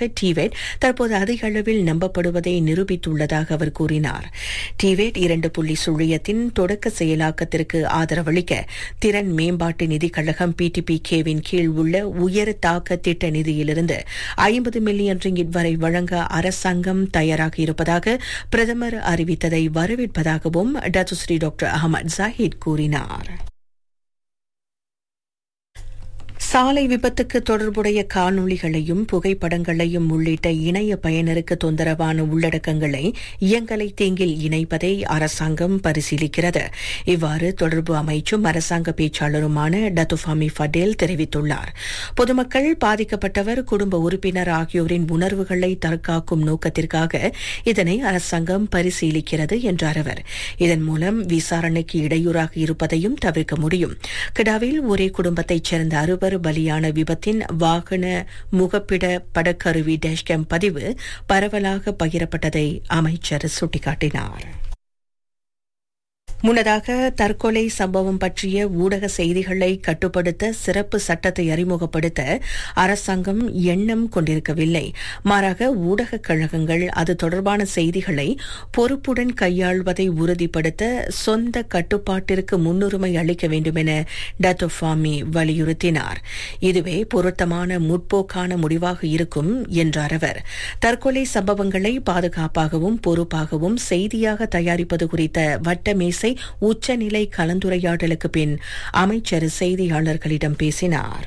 காரணமாக டிவேட் தற்போது அதிக அளவில் நம்பப்படுவதை நிரூபித்துள்ளதாக அவர் கூறினார் டிவேட் இரண்டு புள்ளி சுழியத்தின் தொடக்க செயலாக்கத்திற்கு ஆதரவளிக்க திறன் மேம்பாட்டு நிதிக் கழகம் பிடிபி கேவின் கீழ் உள்ள உயர் தாக்க திட்ட நிதியிலிருந்து ஐம்பது மில்லியன் ரிங்கிட் வரை வழங்க அரசாங்கம் தயாராக இருப்பதாக பிரதமர் அறிவித்ததை வரவேற்பதாகவும் டத்துஸ்ரீ டாக்டர் அகமது ஜாஹித் கூறினார் சாலை விபத்துக்கு தொடர்புடைய காணொளிகளையும் புகைப்படங்களையும் உள்ளிட்ட இணைய பயனருக்கு தொந்தரவான உள்ளடக்கங்களை இயங்கலை தேங்கில் இணைப்பதை அரசாங்கம் பரிசீலிக்கிறது இவ்வாறு தொடர்பு அமைச்சும் அரசாங்க பேச்சாளருமான டத்துஃபாமி ஃபடேல் தெரிவித்துள்ளார் பொதுமக்கள் பாதிக்கப்பட்டவர் குடும்ப உறுப்பினர் ஆகியோரின் உணர்வுகளை தற்காக்கும் நோக்கத்திற்காக இதனை அரசாங்கம் பரிசீலிக்கிறது என்றார் அவர் இதன் மூலம் விசாரணைக்கு இடையூறாக இருப்பதையும் தவிர்க்க முடியும் கிடாவில் ஒரே குடும்பத்தைச் சேர்ந்த அறுவர் பலியான விபத்தின் வாகன முகப்பிட படக்கருவி டேஷ்கேம் பதிவு பரவலாக பகிரப்பட்டதை அமைச்சர் சுட்டிக்காட்டினார் முன்னதாக தற்கொலை சம்பவம் பற்றிய ஊடக செய்திகளை கட்டுப்படுத்த சிறப்பு சட்டத்தை அறிமுகப்படுத்த அரசாங்கம் எண்ணம் கொண்டிருக்கவில்லை மாறாக ஊடக கழகங்கள் அது தொடர்பான செய்திகளை பொறுப்புடன் கையாள்வதை உறுதிப்படுத்த சொந்த கட்டுப்பாட்டிற்கு முன்னுரிமை அளிக்க வேண்டும் என டத்தோஃபாமி வலியுறுத்தினார் இதுவே பொருத்தமான முற்போக்கான முடிவாக இருக்கும் என்றார் அவர் தற்கொலை சம்பவங்களை பாதுகாப்பாகவும் பொறுப்பாகவும் செய்தியாக தயாரிப்பது குறித்த வட்டமேசை உச்சநிலை கலந்துரையாடலுக்கு பின் அமைச்சர் செய்தியாளர்களிடம் பேசினார்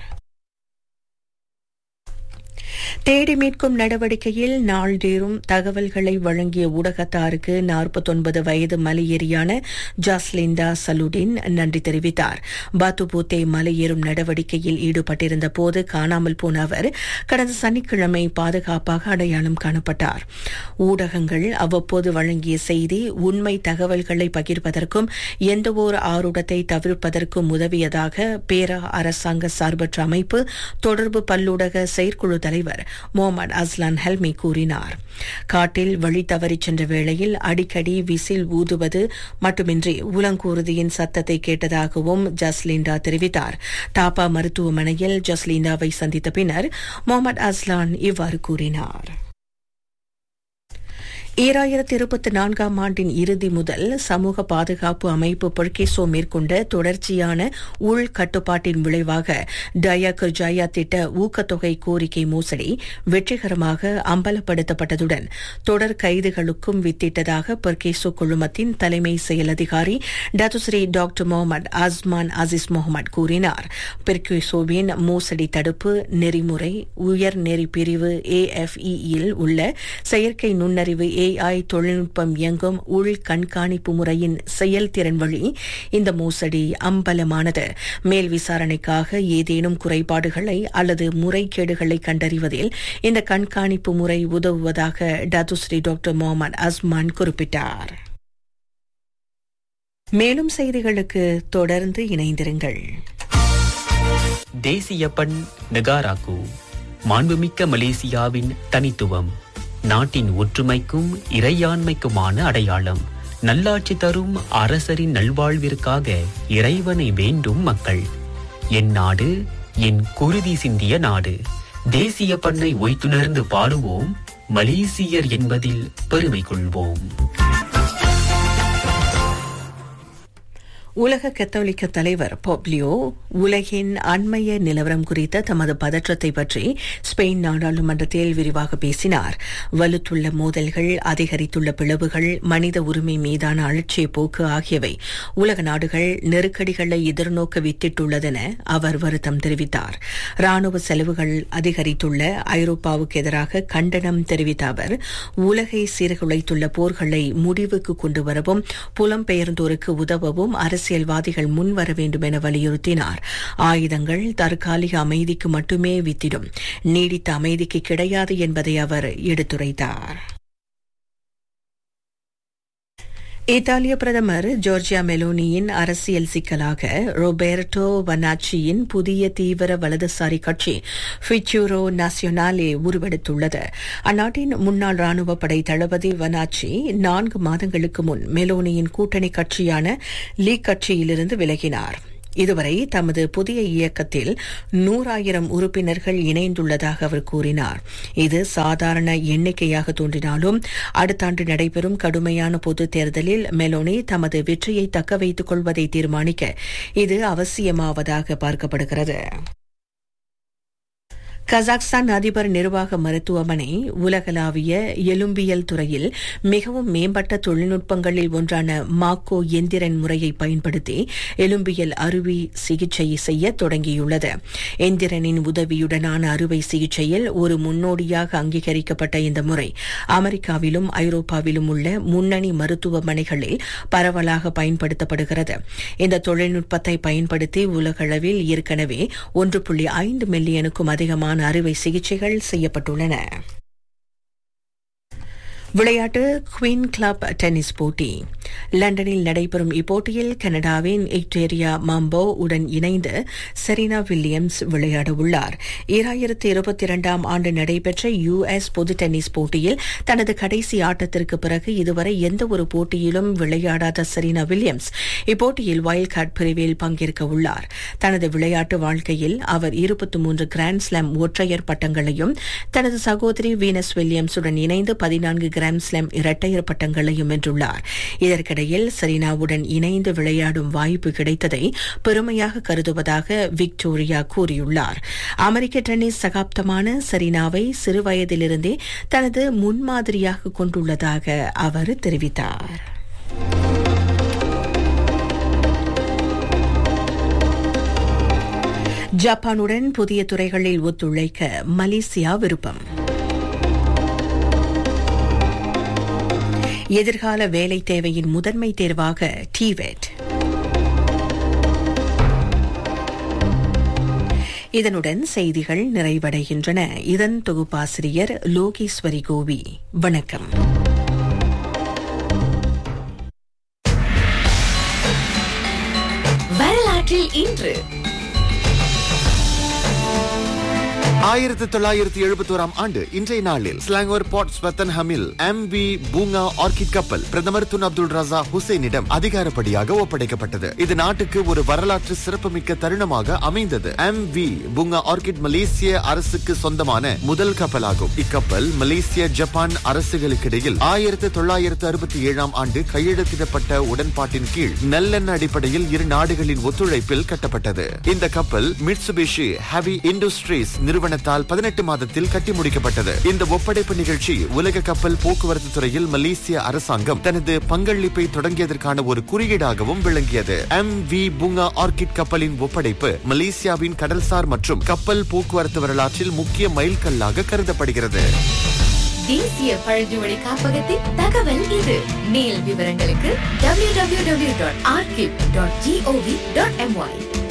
தேடி மீட்கும் நடவடிக்கையில் நாள்தேறும் தகவல்களை வழங்கிய ஊடகத்தாருக்கு நாற்பத்தொன்பது வயது மலையேறியான ஜாஸ்லிண்டா சலுடின் நன்றி தெரிவித்தார் பாத்துபூத்தே மலையேறும் நடவடிக்கையில் ஈடுபட்டிருந்த போது காணாமல் போன அவர் கடந்த சனிக்கிழமை பாதுகாப்பாக அடையாளம் காணப்பட்டார் ஊடகங்கள் அவ்வப்போது வழங்கிய செய்தி உண்மை தகவல்களை பகிர்வதற்கும் எந்தவொரு ஆருடத்தை தவிர்ப்பதற்கும் உதவியதாக பேரா அரசாங்க சார்பற்ற அமைப்பு தொடர்பு பல்லூடக செயற்குழு தலைவர் முகமது அஸ்லான் ஹெல்மி கூறினார் காட்டில் வழி தவறிச் சென்ற வேளையில் அடிக்கடி விசில் ஊதுவது மட்டுமின்றி உலங்கூறுதியின் சத்தத்தை கேட்டதாகவும் ஜஸ்லிண்டா தெரிவித்தார் தாப்பா மருத்துவமனையில் ஜஸ்லிண்டாவை சந்தித்த பின்னர் முகமது அஸ்லான் இவ்வாறு கூறினார் ஈராயிரத்தி இருபத்தி நான்காம் ஆண்டின் இறுதி முதல் சமூக பாதுகாப்பு அமைப்பு பொர்கேசோ மேற்கொண்ட தொடர்ச்சியான உள் கட்டுப்பாட்டின் விளைவாக டயா கர்ஜாயா திட்ட ஊக்கத்தொகை கோரிக்கை மோசடி வெற்றிகரமாக அம்பலப்படுத்தப்பட்டதுடன் தொடர் கைதுகளுக்கும் வித்திட்டதாக பொர்கேசோ குழுமத்தின் தலைமை செயல் அதிகாரி Datuk Seri doctor Mohamed Azman Aziz Mohamed கூறினார் பெர்கேசோவின் மோசடி தடுப்பு நெறிமுறை உயர் நெறி பிரிவு ஏஎஃப்இயில் உள்ள செயற்கை நுண்ணறிவு ஏஐ தொழில்நுட்பம் இயங்கும் உள் கண்காணிப்பு முறையின் செயல்திறன் வழி இந்த மோசடி அம்பலமானது மேல் விசாரணைக்காக ஏதேனும் குறைபாடுகளை அல்லது முறைகேடுகளை கண்டறிவதில் இந்த கண்காணிப்பு முறை உதவுவதாக டத்துஸ்ரீ டாக்டர் முகமது அஸ்மான் குறிப்பிட்டார் மேலும் செய்திகளுக்கு தொடர்ந்து இணைந்திருங்கள் தேசிய பண் நெகாராக்கு மாண்புமிக்க மலேசியாவின் தனித்துவம் நாட்டின் ஒற்றுமைக்கும் இறையாண்மைக்குமான அடையாளம் நல்லாட்சி தரும் அரசரின் நல்வாழ்விற்காக இறைவனை வேண்டும் மக்கள் என் நாடு என் குருதி சிந்திய நாடு தேசிய பண்ணை ஒய்த்துணர்ந்து பாடுவோம் மலேசியர் என்பதில் பெருமை கொள்வோம் உலக கத்தோலிக்க தலைவர் பொப்லியோ உலகின் அண்மைய நிலவரம் குறித்த தமது பதற்றத்தை பற்றி ஸ்பெயின் நாடாளுமன்றத்தில் விரிவாக பேசினார் வலுத்துள்ள மோதல்கள் அதிகரித்துள்ள பிளவுகள் மனித உரிமை மீதான அலட்சிய போக்கு ஆகியவை உலக நாடுகள் நெருக்கடிகளை எதிர்நோக்க வித்திட்டுள்ளதென அவர் வருத்தம் தெரிவித்தார் ராணுவ செலவுகள் அதிகரித்துள்ள ஐரோப்பாவுக்கு எதிராக கண்டனம் தெரிவித்த அவர் உலகை சீர்குலைத்துள்ள போர்களை முடிவுக்கு கொண்டு வரவும் புலம்பெயர்ந்தோருக்கு உதவவும் அரசு அரசியல்வாதிகள் முன்வர வேண்டும் என வலியுறுத்தினார் ஆயுதங்கள் தற்காலிக அமைதிக்கு மட்டுமே வித்திடும் நீடித்த அமைதிக்கு கிடையாது என்பதை அவர் எடுத்துரைத்தார் இத்தாலிய பிரதமர் ஜோர்ஜியா மெலோனியின் அரசியல் சிக்கலாக ரோபேர்டோ வனாச்சியின் புதிய தீவிர வலதுசாரி கட்சி ஃபிச்சூரோ நாசியோனாலே உருவெடுத்துள்ளது அந்நாட்டின் முன்னாள் ராணுவ படை தளபதி வனாச்சி நான்கு மாதங்களுக்கு முன் மெலோனியின் கூட்டணி கட்சியான லீக் கட்சியிலிருந்து விலகினார் இதுவரை தமது புதிய இயக்கத்தில் நூறாயிரம் உறுப்பினர்கள் இணைந்துள்ளதாக அவர் கூறினார் இது சாதாரண எண்ணிக்கையாக தோன்றினாலும் அடுத்த ஆண்டு நடைபெறும் கடுமையான பொதுத் தேர்தலில் மெலோனி தமது வெற்றியை தக்க வைத்துக் கொள்வதை தீர்மானிக்க இது அவசியமாவதாக பார்க்கப்படுகிறது கசாக்ஸ்தான் அதிபர் நிர்வாக மருத்துவமனை உலகளாவிய எலும்பியல் துறையில் மிகவும் மேம்பட்ட தொழில்நுட்பங்களில் ஒன்றான மாக்கோ எந்திரன் முறையை பயன்படுத்தி எலும்பியல் அறுவை சிகிச்சை செய்ய தொடங்கியுள்ளது எந்திரனின் உதவியுடனான அறுவை சிகிச்சையில் ஒரு முன்னோடியாக அங்கீகரிக்கப்பட்ட இந்த முறை அமெரிக்காவிலும் ஐரோப்பாவிலும் உள்ள முன்னணி மருத்துவமனைகளில் பரவலாக பயன்படுத்தப்படுகிறது இந்த தொழில்நுட்பத்தை பயன்படுத்தி உலகளவில் ஏற்கனவே ஒன்று புள்ளி ஐந்து மில்லியனுக்கும் அதிகமான விதமான அறுவை சிகிச்சைகள் செய்யப்பட்டுள்ளன விளையாட்டு குவீன் கிளப் டென்னிஸ் போட்டி லண்டனில் நடைபெறும் இப்போட்டியில் கனடாவின் இக்டேரியா மாம்போ உடன் இணைந்து செரீனா வில்லியம்ஸ் விளையாட உள்ளார் ஈராயிரத்தி இருபத்தி இரண்டாம் ஆண்டு நடைபெற்ற யுஎஸ் பொது டென்னிஸ் போட்டியில் தனது கடைசி ஆட்டத்திற்கு பிறகு இதுவரை எந்த ஒரு போட்டியிலும் விளையாடாத செரீனா வில்லியம்ஸ் இப்போட்டியில் வைல்ட் கார்டு பிரிவில் பங்கேற்க உள்ளார் தனது விளையாட்டு வாழ்க்கையில் அவர் இருபத்தி மூன்று கிராண்ட் ஸ்லாம் ஒற்றையர் பட்டங்களையும் தனது சகோதரி வீனஸ் வில்லியம்ஸுடன் இணைந்து பதினான்கு கிராண்ட் ஸ்லாம் இரட்டையர் பட்டங்களையும் வென்றுள்ளார் இதற்கிடையில் செரீனாவுடன் இணைந்து விளையாடும் வாய்ப்பு கிடைத்ததை பெருமையாக கருதுவதாக விக்டோரியா கூறியுள்ளார் அமெரிக்க டென்னிஸ் சகாப்தமான செரீனாவை சிறுவயதிலிருந்தே தனது முன்மாதிரியாக கொண்டுள்ளதாக அவர் தெரிவித்தார் ஜப்பானுடன் புதிய துறைகளில் ஒத்துழைக்க மலேசியா விருப்பம் எதிர்கால வேலை தேவையின் முதன்மை தேர்வாக டிவெட் இதனுடன் செய்திகள் நிறைவடைகின்றன இதன் தொகுப்பாசிரியர் லோகேஸ்வரி கோவி வணக்கம் வரலாற்றில் இன்று ஆயிரத்தி தொள்ளாயிரத்தி எழுபத்தோராம் ஆண்டு இன்றைய நாளில் ஸ்லாங்கோர் போர்ட் ஸ்வத்தன் ஹமில் எம் வி பூங்கா ஆர்கிட் கப்பல் பிரதமர் துன் அப்துல் ரசா ஹுசைனிடம் அதிகாரப்படியாக ஒப்படைக்கப்பட்டது இது நாட்டுக்கு ஒரு வரலாற்று சிறப்புமிக்க தருணமாக அமைந்தது எம் வி பூங்கா ஆர்கிட் மலேசிய அரசுக்கு சொந்தமான முதல் கப்பலாகும் இக்கப்பல் மலேசிய ஜப்பான் அரசுகளுக்கிடையில் ஆயிரத்தி தொள்ளாயிரத்து அறுபத்தி ஏழாம் ஆண்டு கையெழுத்திடப்பட்ட உடன்பாட்டின் கீழ் நல்லெண்ண அடிப்படையில் இரு நாடுகளின் ஒத்துழைப்பில் கட்டப்பட்டது இந்த கப்பல் மிட்சுபிஷி ஹெவி இண்டஸ்ட்ரீஸ் நிறுவன நிறுவனத்தால் பதினெட்டு மாதத்தில் கட்டி முடிக்கப்பட்டது இந்த ஒப்படைப்பு நிகழ்ச்சி உலக கப்பல் போக்குவரத்து துறையில் மலேசிய அரசாங்கம் தனது பங்களிப்பை தொடங்கியதற்கான ஒரு குறியீடாகவும் விளங்கியது எம் வி பூங்கா ஆர்கிட் கப்பலின் ஒப்படைப்பு மலேசியாவின் கடல்சார் மற்றும் கப்பல் போக்குவரத்து வரலாற்றில் முக்கிய மைல்கல்லாக கருதப்படுகிறது தேசிய பழங்குடி காப்பகத்தின் தகவல் இது மேல் விவரங்களுக்கு www.arkip.gov.my